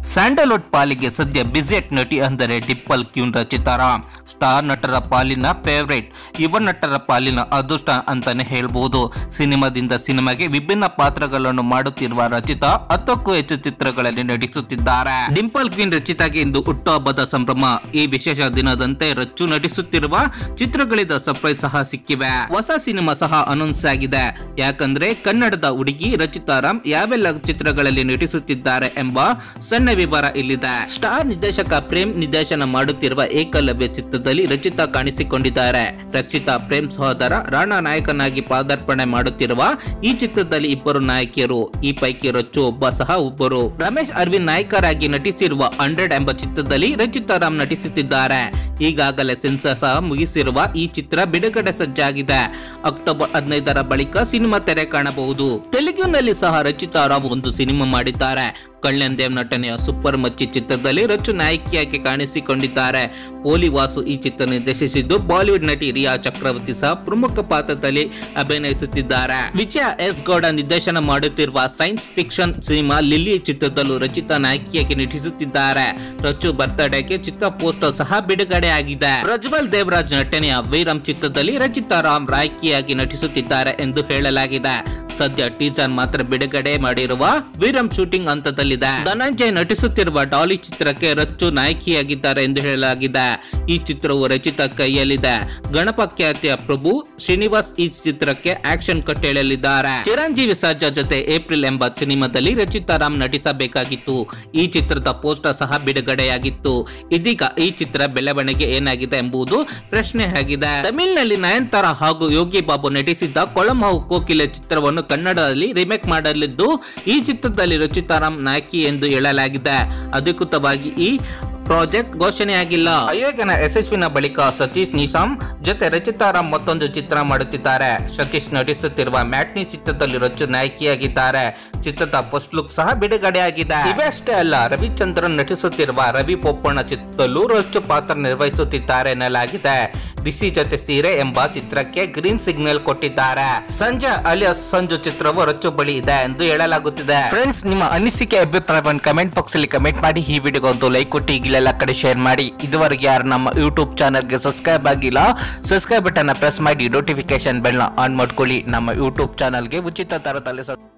Sandalwood ಪಾಲಿಗೆ ಸದ್ಯ ಬಿಜೆಟ್ ನಟಿ ಅಂದರೆ ಡಿಪ್ಪಲ್ ಕ್ಯೂನ್ ರಚಿತಾರಾಮ್ ಸ್ಟಾರ್ ನಟರ ಪಾಲಿನ ಫೇವರೇಟ್ ಯುವ ನಟರ ಪಾಲಿನ ಅದೃಷ್ಟ ಅಂತಾನೆ ಹೇಳ್ಬೋದು ಸಿನಿಮಾದಿಂದ ಸಿನಿಮಾಗೆ ವಿಭಿನ್ನ ಪಾತ್ರಗಳನ್ನು ಮಾಡುತ್ತಿರುವ ರಚಿತಾ ಹತ್ತಕ್ಕೂ ಹೆಚ್ಚು ಚಿತ್ರಗಳಲ್ಲಿ ನಟಿಸುತ್ತಿದ್ದಾರೆ ಡಿಂಪಲ್ ಕ್ವೀನ್ ರಚಿತಾಗೆ ಇಂದು ಹುಟ್ಟುಹಬ್ಬದ ಸಂಭ್ರಮ ಈ ವಿಶೇಷ ದಿನದಂತೆ ರಚ್ಚು ನಟಿಸುತ್ತಿರುವ ಚಿತ್ರಗಳಿಂದ ಸರ್ಪ್ರೈಸ್ ಸಹ ಸಿಕ್ಕಿವೆ ಹೊಸ ಸಿನಿಮಾ ಸಹ ಅನೌನ್ಸ್ ಆಗಿದೆ ಯಾಕಂದ್ರೆ ಕನ್ನಡದ ಹುಡುಗಿ ರಚಿತಾರಾಮ್ ಯಾವೆಲ್ಲ ಚಿತ್ರಗಳಲ್ಲಿ ನಟಿಸುತ್ತಿದ್ದಾರೆ ಎಂಬ ಸಣ್ಣ ವಿವರ ಇಲ್ಲಿದೆ ಸ್ಟಾರ್ ನಿರ್ದೇಶಕ ಪ್ರೇಮ್ ನಿರ್ದೇಶನ ಮಾಡುತ್ತಿರುವ ಏಕಲವ್ಯ ಚಿತ್ರದಲ್ಲಿ ರಚಿತಾ ಕಾಣಿಸಿಕೊಂಡಿದ್ದಾರೆ ರಕ್ಷಿತಾ ಪ್ರೇಮ್ ಸಹೋದರ ರಾಣಾ ನಾಯಕನಾಗಿ ಪಾದಾರ್ಪಣೆ ಮಾಡುತ್ತಿರುವ ಈ ಚಿತ್ರದಲ್ಲಿ ಇಬ್ಬರು ನಾಯಕಿಯರು ಈ ಪೈಕಿ ರಚ್ಚು ಒಬ್ಬ ಸಹ ಒಬ್ಬರು ರಮೇಶ್ ಅರವಿಂದ್ ನಾಯಕರಾಗಿ ನಟಿಸಿರುವ ಹಂಡ್ರೆಡ್ ಎಂಬ ಚಿತ್ರದಲ್ಲಿ ರಚಿತಾರಾಮ್ ನಟಿಸುತ್ತಿದ್ದಾರೆ ಈಗಾಗಲೇ ಸೆನ್ಸರ್ ಸಹ ಮುಗಿಸಿರುವ ಈ ಚಿತ್ರ ಬಿಡುಗಡೆ ಸಜ್ಜಾಗಿದೆ ಅಕ್ಟೋಬರ್ ಹದಿನೈದರ ಬಳಿಕ ಸಿನಿಮಾ ತೆರೆ ಕಾಣಬಹುದು ತೆಲುಗಿನಲ್ಲಿ ಸಹ ರಚಿತಾರಾಮ್ ಒಂದು ಸಿನಿಮಾ ಮಾಡಿದ್ದಾರೆ ಕಲ್ಯಾಣ್ ದೇವ್ ನಟನೆಯ ಸೂಪರ್ ಮಚ್ಚಿ ಚಿತ್ರದಲ್ಲಿ ರಚ್ಚು ನಾಯಕಿಯಾಗಿ ಕಾಣಿಸಿಕೊಂಡಿದ್ದಾರೆ ಪೋಲಿ ವಾಸು ಈ ಚಿತ್ರ ನಿರ್ದೇಶಿಸಿದ್ದು ಬಾಲಿವುಡ್ ನಟಿ ರಿಯಾ ಚಕ್ರವರ್ತಿ ಸಹ ಪ್ರಮುಖ ಪಾತ್ರದಲ್ಲಿ ಅಭಿನಯಿಸುತ್ತಿದ್ದಾರೆ ವಿಜಯ ಎಸ್ ಗೌಡ ನಿರ್ದೇಶನ ಮಾಡುತ್ತಿರುವ ಸೈನ್ಸ್ ಫಿಕ್ಷನ್ ಸಿನಿಮಾ ಲಿಲ್ಲಿ ಚಿತ್ರದಲ್ಲೂ ರಚಿತಾ ನಾಯಕಿಯಾಗಿ ನಟಿಸುತ್ತಿದ್ದಾರೆ ರಚ್ಚು ಬರ್ತ್ಡೇಗೆ ಚಿತ್ರ ಪೋಸ್ಟರ್ ಸಹ ಬಿಡುಗಡೆ ಆಗಿದೆ ಪ್ರಜ್ವಲ್ ದೇವರಾಜ್ ನಟನೆಯ ವೀರಂ ಚಿತ್ರದಲ್ಲಿ ರಚಿತಾ ರಾಮ್ ನಾಯಕಿಯಾಗಿ ನಟಿಸುತ್ತಿದ್ದಾರೆ ಎಂದು ಹೇಳಲಾಗಿದೆ ಸದ್ಯ ಟೀಸರ್ ಮಾತ್ರ ಬಿಡುಗಡೆ ಮಾಡಿರುವ ವೀರಂ ಶೂಟಿಂಗ್ ಹಂತದಲ್ಲಿದೆ ಧನಂಜಯ್ ನಟಿಸುತ್ತಿರುವ ಡಾಲಿ ಚಿತ್ರಕ್ಕೆ ರಚ್ಚು ನಾಯಕಿಯಾಗಿದ್ದಾರೆ ಎಂದು ಹೇಳಲಾಗಿದೆ ಈ ಚಿತ್ರವು ರಚಿತ ಕೈಯಲ್ಲಿದೆ ಗಣಪ ಖ್ಯಾತಿಯ ಪ್ರಭು ಶ್ರೀನಿವಾಸ್ ಈ ಚಿತ್ರಕ್ಕೆ ಆಕ್ಷನ್ ಕಟ್ ಹೇಳಲಿದ್ದಾರೆ ಚಿರಂಜೀವಿ ಸರ್ಜಾ ಜೊತೆ ಏಪ್ರಿಲ್ ಎಂಬ ಸಿನಿಮಾದಲ್ಲಿ ರಚಿತಾರಾಮ್ ನಟಿಸಬೇಕಾಗಿತ್ತು ಈ ಚಿತ್ರದ ಪೋಸ್ಟರ್ ಸಹ ಬಿಡುಗಡೆಯಾಗಿತ್ತು ಇದೀಗ ಈ ಚಿತ್ರ ಬೆಳವಣಿಗೆ ಏನಾಗಿದೆ ಎಂಬುದು ಪ್ರಶ್ನೆ ಆಗಿದೆ ತಮಿಳಿನಲ್ಲಿ ನಯನತಾರ ಹಾಗೂ ಯೋಗಿ ಬಾಬು ನಟಿಸಿದ್ದ ಕೊಳಮಾವು ಕೋಕಿಲೆ ಚಿತ್ರವನ್ನು ಕನ್ನಡದಲ್ಲಿ ರಿಮೇಕ್ ಮಾಡಲಿದ್ದು ಈ ಚಿತ್ರದಲ್ಲಿ ರಚಿತಾರಾಮ್ ನಾಯಕಿ ಎಂದು ಹೇಳಲಾಗಿದೆ ಅಧಿಕೃತವಾಗಿ ಈ ಪ್ರಾಜೆಕ್ಟ್ ಘೋಷಣೆಯಾಗಿಲ್ಲ ಅಯೋಗ್ಯನ ಯಶಸ್ವಿನ ಬಳಿಕ ಸತೀಶ್ ನಿಶಾಮ್ ಜೊತೆ ರಚಿತಾರಾಮ್ ಮತ್ತೊಂದು ಚಿತ್ರ ಮಾಡುತ್ತಿದ್ದಾರೆ ಸತೀಶ್ ನಟಿಸುತ್ತಿರುವ ಮ್ಯಾಟ್ನಿ ಚಿತ್ರದಲ್ಲಿ ರಚ್ಚು ನಾಯಕಿಯಾಗಿದ್ದಾರೆ ಚಿತ್ರದ ಫಸ್ಟ್ ಲುಕ್ ಸಹ ಬಿಡುಗಡೆಯಾಗಿದೆ ಇವಷ್ಟೇ ಅಲ್ಲ ರವಿಚಂದ್ರನ್ ನಟಿಸುತ್ತಿರುವ ರವಿ ಪೊಪ್ಪಣ್ಣ ಚಿತ್ರದಲ್ಲೂ ರಚ್ಚು ಪಾತ್ರ ನಿರ್ವಹಿಸುತ್ತಿದ್ದಾರೆ ಎನ್ನಲಾಗಿದೆ ಬಿಸಿ ಜೊತೆ ಸೀರೆ ಎಂಬ ಚಿತ್ರಕ್ಕೆ ಗ್ರೀನ್ ಸಿಗ್ನಲ್ ಕೊಟ್ಟಿದ್ದಾರೆ ಸಂಜೆ ಅಲಿಯಾಸ್ ಸಂಜು ಚಿತ್ರವು ರಚ್ಚು ಬಳಿ ಇದೆ ಎಂದು ಹೇಳಲಾಗುತ್ತಿದೆ ಫ್ರೆಂಡ್ಸ್ ನಿಮ್ಮ ಅನಿಸಿಕೆ ಅಭಿಪ್ರಾಯವನ್ನು ಕಮೆಂಟ್ ಬಾಕ್ಸ್ ಅಲ್ಲಿ ಕಮೆಂಟ್ ಮಾಡಿ ಈ ವಿಡಿಯೋಗೆ ಒಂದು ಲೈಕ್ ಕೊಟ್ಟು ಈಗಲೆಲ್ಲ ಕಡೆ ಶೇರ್ ಮಾಡಿ ಇದುವರೆಗೆ ಯಾರು ನಮ್ಮ ಯೂಟ್ಯೂಬ್ ಚಾನಲ್ಗೆ ಸಬ್ಸ್ಕ್ರೈಬ್ ಆಗಿಲ್ಲ ಸಬ್ಸ್ಕ್ರೈಬ್ ಬಟನ್ ಪ್ರೆಸ್ ಮಾಡಿ ನೋಟಿಫಿಕೇಶನ್ ಬೆಲ್ನ ಆನ್ ಮಾಡ್ಕೊಳ್ಳಿ ನಮ್ಮ ಯೂಟ್ಯೂಬ್ ಚಾನಲ್ಗೆ ಉಚಿತ ತರದಲ್ಲಿ